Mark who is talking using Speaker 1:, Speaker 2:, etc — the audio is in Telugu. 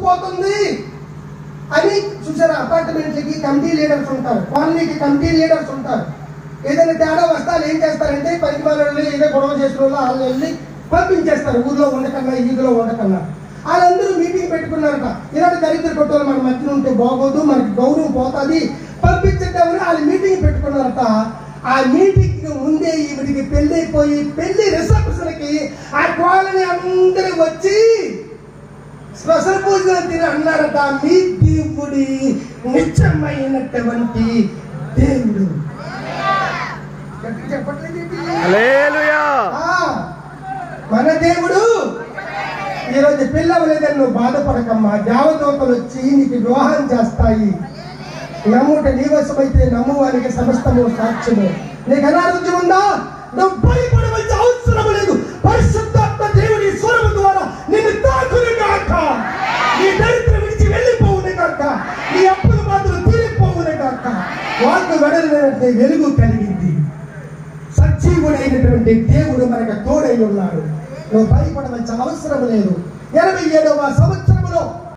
Speaker 1: పోతుంది అని చూసారా అపార్ట్మెంట్లకి కమిటీ లీడర్స్ ఉంటారు కాలనీకి కమిటీ లీడర్స్ ఉంటారు ఏదైనా తేడా వస్తే వాళ్ళు ఏం చేస్తారంటే పనికి వాళ్ళు ఏదో గొడవ చేసిన వాళ్ళు వాళ్ళు వెళ్ళి పంపించేస్తారు ఊర్లో ఉండకన్నా ఈదులో ఉండకన్నా వాళ్ళందరూ మీటింగ్ పెట్టుకున్నారట ఇలాంటి దరిద్ర కొట్టులు మన మధ్యన ఉంటే బాగోదు మనకి గౌరవం పోతుంది పంపించేద్దామని వాళ్ళు మీటింగ్ పెట్టుకున్నారట ఆ మీటింగ్ కి ముందే ఈవిడికి పెళ్లి అయిపోయి పెళ్లి రిసెప్షన్ కి ఆ కాలనీ అందరూ వచ్చి స్పెషల్ పూజలు తిని అన్నారట మీ దేవుడి నిత్యమైనటువంటి దేవుడు గట్టిగా చెప్పట్లేదేంటి?
Speaker 2: హల్లెలూయా
Speaker 1: ఆ, మన దేవుడు ఈరోజు పిల్లవలేదని నువ్వు బాధపడకమ్మా దేవదూతలు వచ్చి నీకు వివాహం చేస్తాయి నమ్ముట నీ వశమైతే నమ్మువానికి సమస్తము సాక్ష్యము నీకు అనారోగ్యం ఉందా నువ్వు భయపడవలసిన అవసరం లేదు పరిశుద్ధాత్మ దేవుడి స్వరము ద్వారా నిన్ను తాకుని కాక నీ దరిద్రం విడిచి వెళ్ళిపోవునే కాక నీ అప్పుల మాత్రం తీరిపోవునే కాక వాకు వెడలినటువంటి వెలుగు కలిగింది సజీవుడైనటువంటి దేవుడు మనకు తోడై ఉన్నాడు నువ్వు భయపడవలసిన అవసరం లేదు ఎనభై ఏడవ సంవత్సరంలో